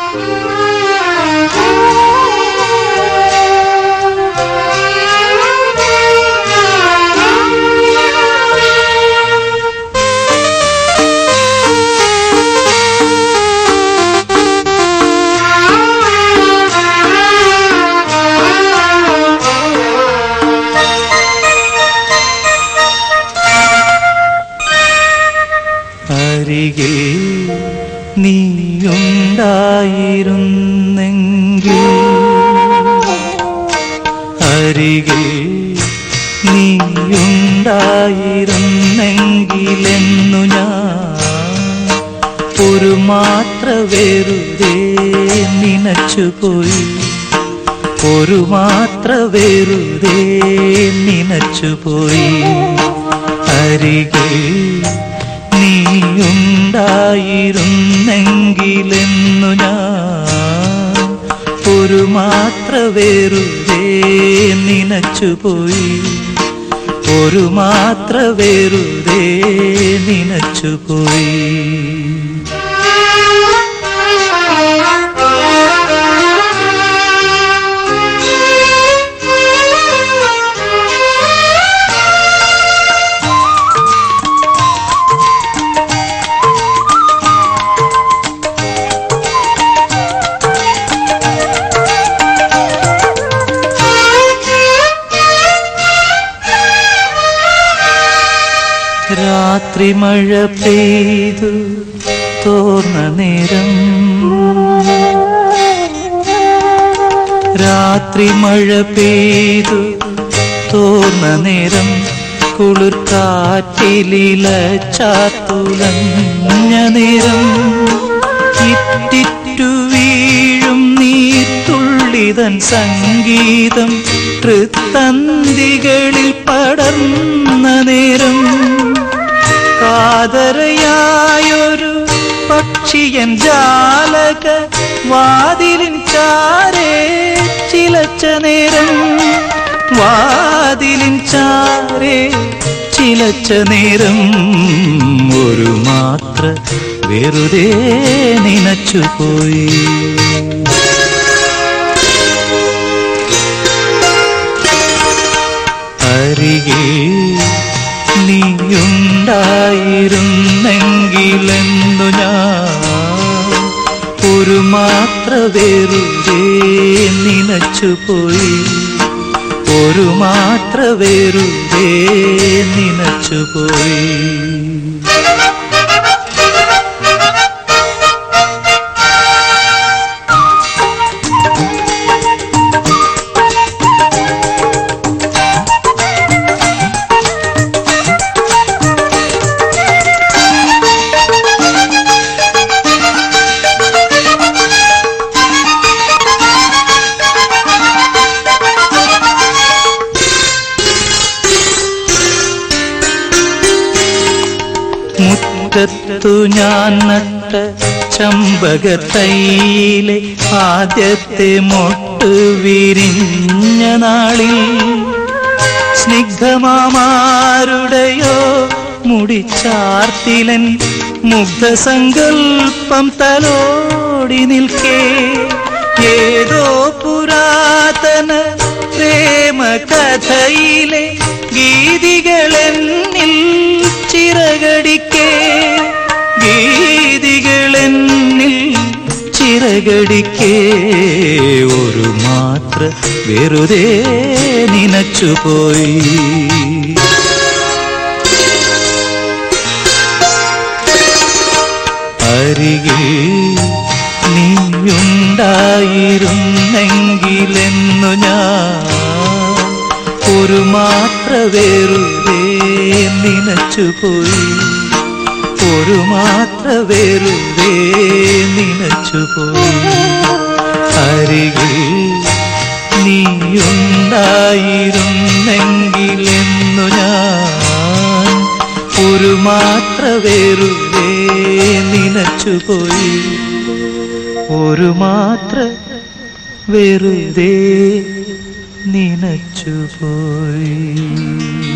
അരികിൽ നീയുണ്ടായിരുന്നെങ്കിൽ അരികിൽ നീയുണ്ടായിരുന്നെങ്കിലെന്നു ഞാൻ ഒരു മാത്ര വെറുതെ നനച്ചുപോയി ഒരു മാത്ര വെറുതെ നനച്ചുപോയി അരികിൽ നീയുണ്ടായിരുന്നെങ്കിലെന്നു ഞാൻ ഒരു മാത്ര വെറുതെ നനച്ചുപോയി ഒരു മാത്ര വെറുതെ നനച്ചുപോയി രാത്രി മഴ പെയ്തു തോർന്ന നേരം രാത്രി മഴ പെയ്തു തോർന്ന നേരം കുളിർ കാറ്റിലില ചാത്തുലഞ്ഞ നേരം ഇറ്റിറ്റു വീഴും നീത്തുള്ളിതൻ സംഗീതം തൃത്തന്തികളിൽ പടർന്ന നേരം കാതരയായൊരു പക്ഷിയൻ ജാലക വാതിലിൻ ചാരേ ചിലച്ച നേരം വാതിലിൻ ചാരേ ചിലച്ച നേരം ഒരു മാത്ര വെറുതെ നനച്ചുപോയി അരികെ നീയുണ്ടായിരുന്നെങ്കിലെന്നു ഞാൻ ഒരു മാത്ര വെറുതെ നനച്ചുപോയി ഒരു മാത്ര വെറുതെ നനച്ചുപോയി മുറ്റത്തു ഞാൻ നട്ട ചമ്പകത്തൈയിലെ ആദ്യത്തെ മൊട്ട് വിരിഞ്ഞ നാളിൽ സ്നിഗ്ധമാമാരുടെയോ മുടിച്ചാർത്തിലൻ മുഗ്ധസങ്കൽപ്പം തലോടി നിൽക്കേ ഏതോ പുരാതന പ്രേമ കഥയിലെ ഗീതികളെന്നിൽ ചിറകടിക്കേ ഗീതികളെന്നിൽ ചിറകടിക്കേ ഒരു മാത്ര വെറുതെ നനച്ചുപോയി അരികിൽ നീയുണ്ടായിരുന്നെങ്കിലെന്നു ഞാൻ ഒരു മാത്ര വെറുതെ നനച്ചുപോയി ഒരു മാത്ര വെറുതെ നനച്ചുപോയി അരികിൽ നീയുണ്ടായിരുന്നെങ്കിലെന്നു ഞാൻ ഒരു മാത്ര വെറുതെ നനച്ചുപോയി ഒരു മാത്ര വെറുതെ നനച്ചുപോയി